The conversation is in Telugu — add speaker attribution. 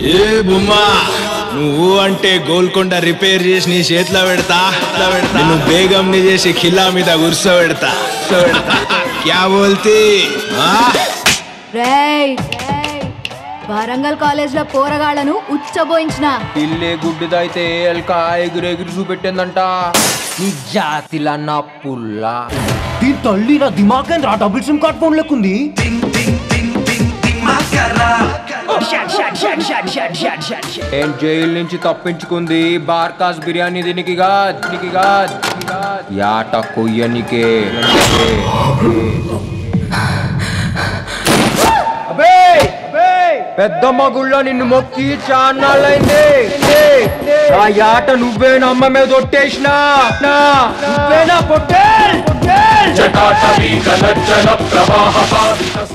Speaker 1: ఏ బుమ్మా నువ్వు అంటే గోల్కొండ రిపేర్ చేసి నీ చేతిలో పెడతా ఇట్లా పెడతా నువ్వు బేగంని చేసి ఖిల్లా మీద గుర్సో పెడతా గుర్సో పెడతా క్యా బోల్తీ ఆ?
Speaker 2: రేయ్ వరంగల్ కాలేజ్ లో పోరగాళ్లను ఉచ్చబోయించిన
Speaker 3: పిల్లే గుడ్డిదైతే ఎల్క ఎగురు ఎగురు చూపెట్టిందంట నీ జాతిలా నా పుల్ల
Speaker 4: దీని తల్లి నా దిమాగ్ రా డబుల్ సిమ్ కార్డ్ ఫోన్ లెక్కుంది
Speaker 3: ఏం జైలు నుంచి తప్పించుకుంది బార్కాస్ బిర్యానీ దీనికి కాదు దీనికి కాదు యాట కొయ్యనికే అబే పెద్ద మగుళ్ళ నిన్ను మొక్కి చాన్నాళ్ళైంది ఆ యాట నువ్వే నమ్మ మీద ఒట్టేసినా నా, నువ్వేనా పొట్టేల్ పొట్టేల్
Speaker 5: జటాటవీ కలజ్జల ప్రవాహ